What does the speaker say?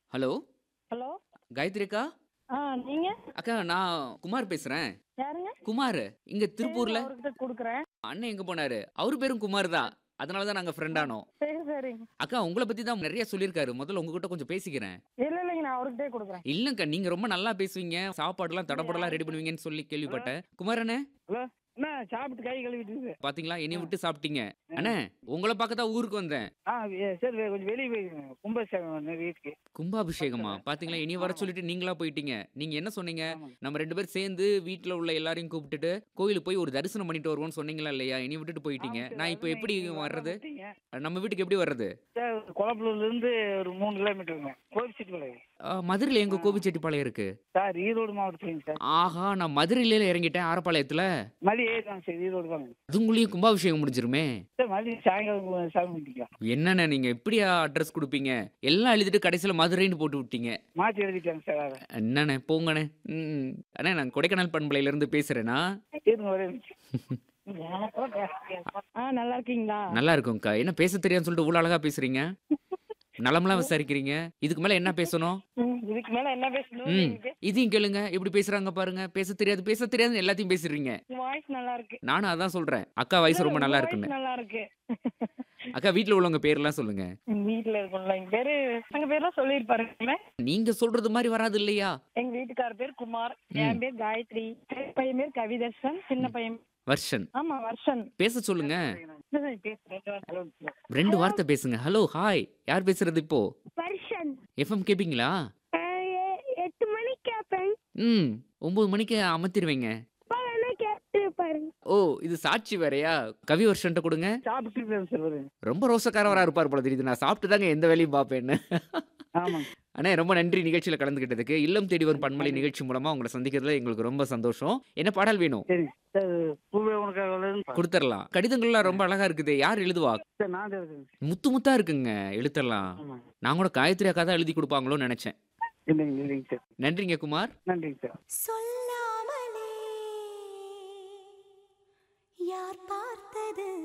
Hello hello Gayatri அக்கா ஆ நீங்க அக்கா நான் குமார் பேசுறேன் யாருங்க குமார் இங்க திருப்பூர்ல அவர்கிட்ட கொடுக்குறேன் அண்ணன் எங்க போனாரு அவரு பேரும் குமார் தான் அதனால தான் நாங்க ஃப்ரெண்ட் ஆனோம் சரி சரிங்க அக்கா உங்களை பத்தி தான் நிறைய சொல்லியிருக்காரு முதல்ல உங்ககிட்ட கொஞ்சம் பேசிக்கிறேன் இல்ல இல்லைங்க நான் அவர்கிட்டே கொடுக்குறேன் இல்லங்கா நீங்க ரொம்ப நல்லா பேசுவீங்க சாப்பாடுலாம் தடப்படலாம் ரெடி பண்ணுவீங்கன்னு சொல்லி கேள்விப்பட்டேன் குமார் அண்ணே ஹலோ என்ன சாப்பிட்டு கை கழுவிட்டு இருக்கு பாத்தீங்களா என்னைய விட்டு சாப்பிட்டீங்க அண்ணே உங்களை பார்க்க தான் ஊருக்கு வந்தேன் ஆ ஏ, சரி வே- கொஞ்சம் வெளியே போய் கும்பாபிஷேகம் வந்து வீட்டுக்கு கும்பாபிஷேகமா பாத்தீங்களா இனி வர சொல்லிட்டு நீங்களா போயிட்டீங்க நீங்க என்ன சொன்னீங்க ஆமாங்க. நம்ம ரெண்டு பேரும் சேர்ந்து வீட்ல உள்ள எல்லாரையும் கூப்பிட்டுட்டு கோயிலுக்கு போய் ஒரு தரிசனம் பண்ணிட்டு வருவோம்னு சொன்னீங்களா இல்லையா இனி விட்டுட்டு போயிட்டீங்க ஆமா, சரி, நான் இப்போ அதான் எப்படி இன்னைக்கு வர்றது வந்துட்டீங்க. நம்ம வீட்டுக்கு எப்படி வர்றது சரி, குளப்பலூர்ல இருந்து ஒரு மூணு கிலோமீட்டருங்க கோபிச்செட்டிப்பாளையம் ஆ, மதுரையில எங்க கோபிச்செட்டிப்பாளையம் இருக்கு சார் ஈரோடு மாவட்டத்துலங்க சார் ஆஹா நான் மதுரையில இறங்கிட்டேன் ஆரப்பாளையத்துல மதியம் ஏறிதான் சார் ஈரோடு தாங்க அதுங்குள்ளேயும் கும்பாபிஷேகம் முடிஞ்சிருமே சார் மதியம் சாயங்காலம் சாமி பண்ணிக்கலாம் என்னண்ணே நீங்க எப்படியா அட்ரஸ் கொடுப்பீங்க எல்லாம் எழுதிட்டு கடைசியில மதுரைன்னு போட்டு விட்டீங்க மாற்றி எழுதிட்டாங்க சார் அதை என்னண்ணே போங்கண்ணே ம் அண்ணே நான் கொடைக்கானல் பண்பலையில இருந்து பேசுறேனா இருங்க ஒரே நிமிஷம். ஆ நல்லா இருக்கீங்களா நல்லா இருக்கும்க்கா என்ன பேச தெரியாதுன்னு சொல்லிட்டு இவ்வளவு அழகா பேசுறீங்க நலமெல்லாம் விசாரிக்கிறீங்க இதுக்கு மேல என்ன பேசணும் ம், இதுக்கு மேல என்ன பேசணும் ம் நீங்க இதையும் கேளுங்க எப்படி பேசுறாங்க பாருங்க பேச தெரியாது பேச தெரியாது எல்லாத்தையும் பேசுறீங்க வாய்ஸ் நல்லா இருக்கு நானும் அதான் சொல்றேன் அக்கா வயசு ரொம்ப நல்லா voice இருக்குன்னு நல்லா இருக்கு அக்கா வீட்ல உள்ளவங்க பேர்லாம் சொல்லுங்க எங்க வீட்டுல இருக்கோம்ல எங்க பேரு எங்க பேர்லாம் சொல்லிருப்பாருங்களே நீங்க சொல்றது மாதிரி வராது இல்லையா எங்க வீட்டுக்கார பேர் குமார் என் பேர் காயத்ரி பெரிய பையன் பேர் கவிதர்ஷன் சின்ன பையன் வர்ஷன் ஆமா வர்ஷன் பேச சொல்லுங்க பேசுறேன் ரெண்டு வார்த்தை பேசுங்க ஹலோ ஹாய் யார் பேசுறது இப்போ வருஷன் எஃப்எம் கேப்பீங்களா எட்டு மணிக்கு கேட்பேன் ம் ஒன்பது மணிக்கு அமர்த்திடுவீங்க வேணா கேட்டு பாருங்க ஓ இது சாட்சி வேறயா கவி வருஷன்ட்ட கொடுங்க சாப்பிட்டு இருக்கேன் சார் வருங்க ரொம்ப ரோசக்காரவரா இருப்பார் போல தெரியுது நான் சாப்பிட்டு தாங்க எந்த வேலையும் பார்ப்பேன்னு ஆமாங்க அண்ணே ரொம்ப நன்றி நிகழ்ச்சியில கலந்துக்கிட்டதுக்கு இல்லம் தேடி வரும் பண்பலை நிகழ்ச்சி மூலமா உங்களை சந்திக்கிறதுல எங்களுக்கு ரொம்ப சந்தோஷம் என்ன பாடல் வேணும் சரி சார் பூவே உனக்காக வளருன்னு பா- கொடுத்துடலாம் கடிதங்கள்லாம் ரொம்ப அழகா இருக்குது யார் எழுதுவா சார் நான் தான் இருக்கேங்க முத்து முத்தா இருக்குங்க எழுத்தெல்லாம் ஆமாங்க நான் கூட காயத்ரி அக்கா தான் எழுதி கொடுப்பாங்களோன்னு நினைச்சேன் இல்லைங்க இல்லைங்க சார் நன்றிங்க குமார் நன்றிங்க சார் சொல்லாமலே யார் பார்த்தது